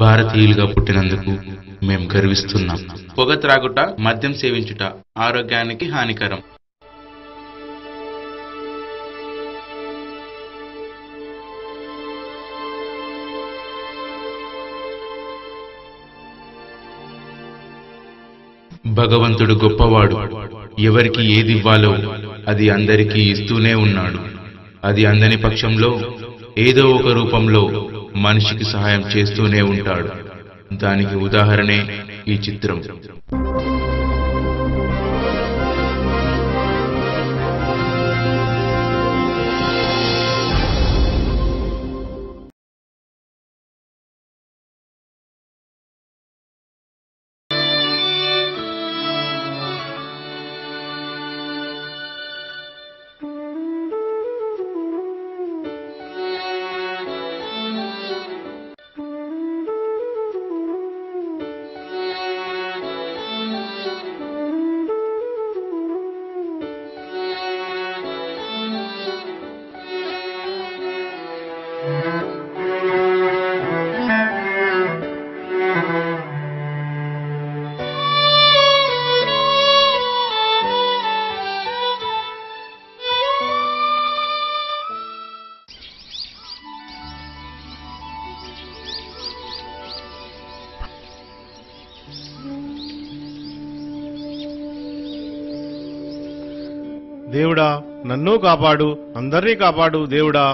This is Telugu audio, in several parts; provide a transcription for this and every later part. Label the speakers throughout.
Speaker 1: భారతీయులుగా పుట్టినందుకు మేం గర్విస్తున్నాం పొగ త్రాగుట మద్యం సేవించుట ఆరోగ్యానికి హానికరం భగవంతుడు గొప్పవాడు ఎవరికి ఏది ఇవ్వాలో అది అందరికీ ఇస్తూనే ఉన్నాడు అది అందని పక్షంలో ఏదో ఒక రూపంలో మనిషికి సహాయం చేస్తూనే ఉంటాడు దానికి ఉదాహరణే ఈ చిత్రం
Speaker 2: దేవుడా నన్ను కాపాడు అందరినీ కాపాడు దేవుడా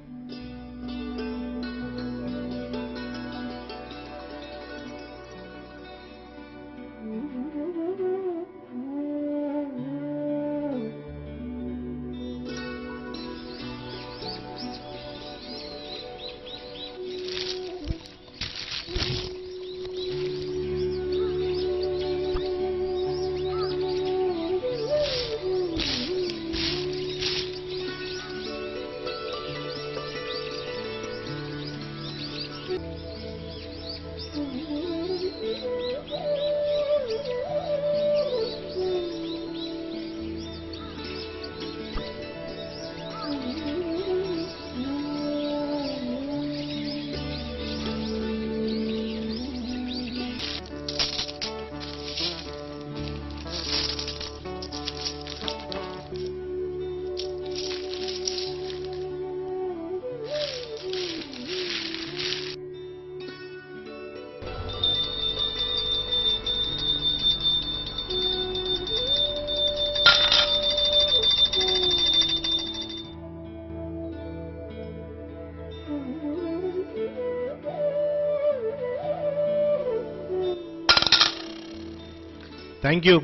Speaker 2: థ్యాంక్ యూ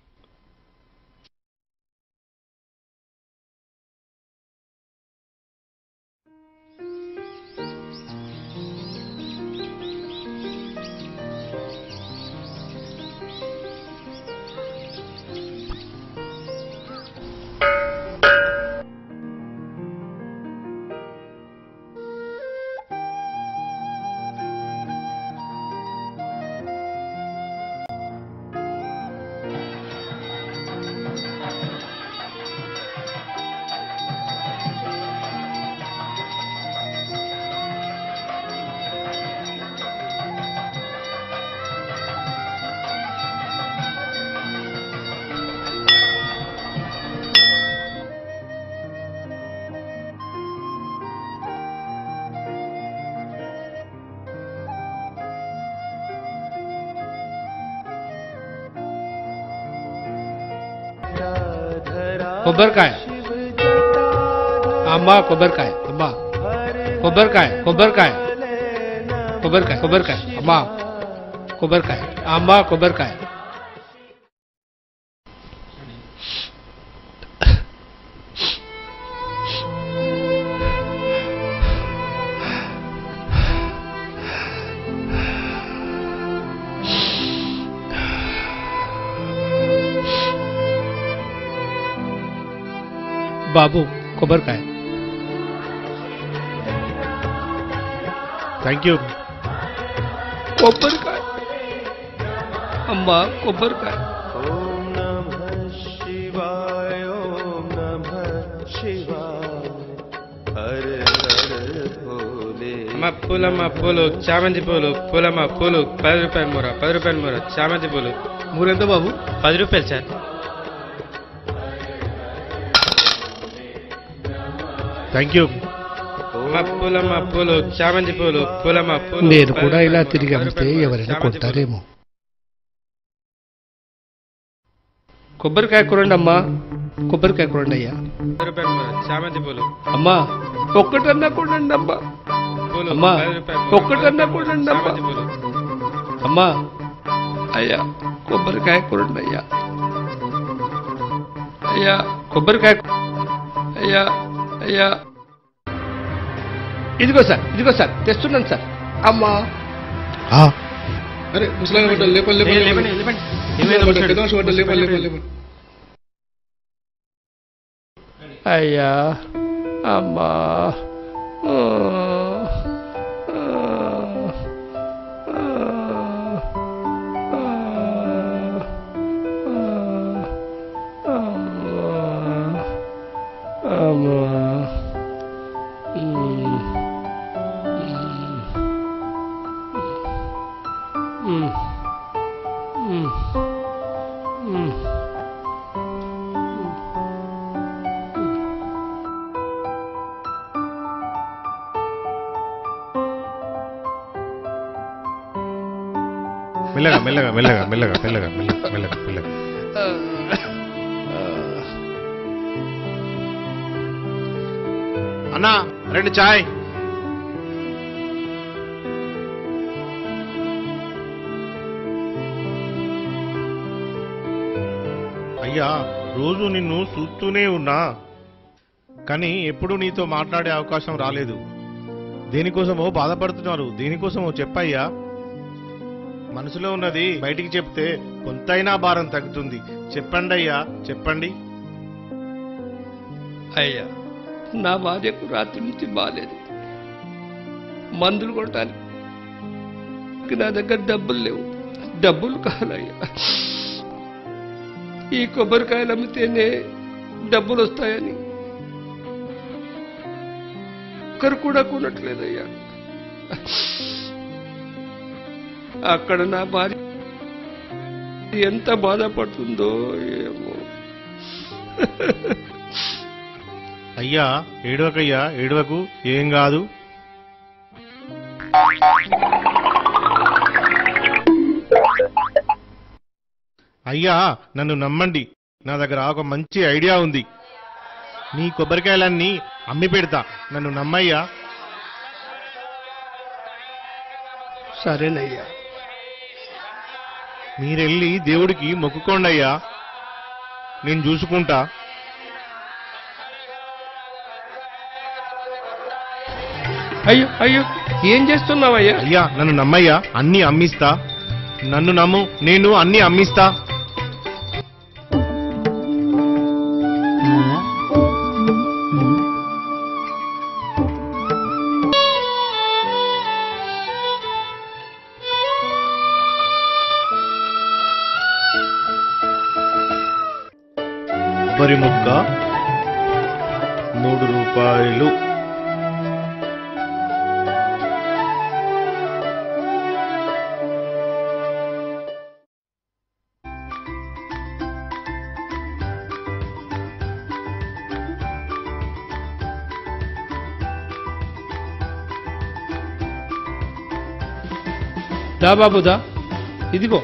Speaker 3: కొబ్బరికాయ అమ్మ కొబ్బరికాయ అమ్మ కొబ్బరికాయ కొబ్బరికాయ కొబ్బరికాయ కొబ్బరికాయ అమ్మ కొబ్బరికాయ అమ్మ కొబ్బరికాయ బాబు కొబ్బరికాయ
Speaker 2: థ్యాంక్ యూ
Speaker 3: కొబ్బరికాయ అమ్మ కొబ్బరికాయ
Speaker 4: ॐ नमः शिवाय ॐ नमः शिवाय हर हर भोले
Speaker 3: అమ్మ
Speaker 5: పూలమ్మ పూలు చామంతి పూలు పూలమ్మ పూలు పది రూపాయల మూర పది రూపాయల మూర చామంతి పూలు
Speaker 3: మూరెంత బాబు
Speaker 5: పది రూపాయలు సార్
Speaker 2: థ్యాంక్ యూ
Speaker 5: మా పూలమ్మ పూలు చామంతి పూలు పూలమ్మ పూలు
Speaker 3: నేను
Speaker 5: పది
Speaker 3: కూడా ఇలా
Speaker 5: రూపాయల
Speaker 3: తిరిగి
Speaker 5: మూర,
Speaker 3: అమ్మితే
Speaker 5: పది రూపాయలు,
Speaker 3: ఎవరైనా
Speaker 5: చామంతి పూలు.
Speaker 3: కొంటారేమో కొబ్బరికాయ కూరండి అమ్మా కొబ్బరికాయ కూరండి అయ్యా
Speaker 5: పది రూపాయల మూర చామంతి పూలు
Speaker 3: అమ్మా ఒక్కటన్నా కూడండి అమ్మా
Speaker 5: పూలు
Speaker 3: అమ్మా,
Speaker 5: పది రూపాయల మూర,
Speaker 3: ఒక్కటన్నా
Speaker 5: పది రూపాయలు,
Speaker 3: కూడండి అమ్మా.
Speaker 5: చామంతి పూలు
Speaker 3: అమ్మా అయ్యా కొబ్బరికాయ కూరండి అయ్యా అయ్యా కొబ్బరికాయ అయ్యా అయ్యా ఇదిగో సార్ ఇదిగో సార్ తెస్తున్నాను సార్ అమ్మా
Speaker 6: అరే ముసలాయన పడ్డాడు లేపండి
Speaker 5: ఏ,
Speaker 6: లేపండి
Speaker 5: లేవండి,
Speaker 6: లేపండి
Speaker 5: లేవండి.
Speaker 6: ముసలాయన పడ్డాడు, పెద్ద మనిషి పడ్డాడు లేపండి లేపండి లేపండి
Speaker 3: అయ్యా అమ్మా ఆ, ఆ, ఆ, ఆ, అమ్మా ఉమ్, ఉమ్, ఉమ్, ఉమ్, ఉమ్.
Speaker 2: మెల్లగా మెల్లగా మెల్లగా మెల్లగా మెల్లగా మెల్లగా మెల్లగా మెల్లగా అన్నా రెండు చాయ్ అయ్యా రోజు నిన్ను చూస్తూనే ఉన్నా కానీ ఎప్పుడు నీతో మాట్లాడే అవకాశం రాలేదు దేనికోసమో బాధపడుతున్నారు దేనికోసమో చెప్పయ్యా మనసులో ఉన్నది బయటికి చెప్తే కొంతైనా భారం తగ్గుతుంది చెప్పండి అయ్యా చెప్పండి
Speaker 3: అయ్యా నా భార్యకు రాత్రి నుంచి బాగాలేదు మందులు కొట్టడానికి నా దగ్గర డబ్బులు లేవు డబ్బులు కావాలయ్యా ఈ కొబ్బరికాయలు అమ్మితేనే డబ్బులు వస్తాయని ఒక్కరు కూడా కొనట్లేదయ్యా అక్కడ నా భార్య ఎంత బాధపడుతుందో ఏమో
Speaker 2: అయ్యా ఏడవకయ్యా ఏడవకు ఏం కాదు అయ్యా నన్ను నమ్మండి నా దగ్గర ఒక మంచి ఐడియా ఉంది నీ కొబ్బరికాయలన్నీ అమ్మి పెడతా నన్ను నమ్మయ్యా
Speaker 3: సరేనయ్యా
Speaker 2: మీరెళ్ళి దేవుడికి మొక్కుకోండి అయ్యా నేను చూసుకుంటా
Speaker 3: అయ్యో అయ్యో ఏం చేస్తున్నావయ్యా
Speaker 2: అయ్యా నన్ను నమ్మయ్యా అన్ని అమ్మిస్తా నన్ను నమ్ము నేను అన్ని అమ్మిస్తా కొబ్బరి ముక్క మూడు రూపాయలు
Speaker 3: దా బాబు దా ఇదిగో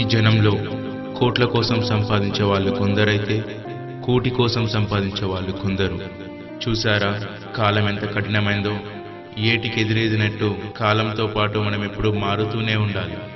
Speaker 1: జనంలో కోట్ల కోసం సంపాదించే వాళ్ళు కొందరైతే కోటి కోసం సంపాదించే వాళ్ళు కొందరు చూసారా కాలం ఎంత కఠినమైందో ఏటికి ఎదురేదినట్టు కాలంతో పాటు మనం ఎప్పుడూ మారుతూనే ఉండాలి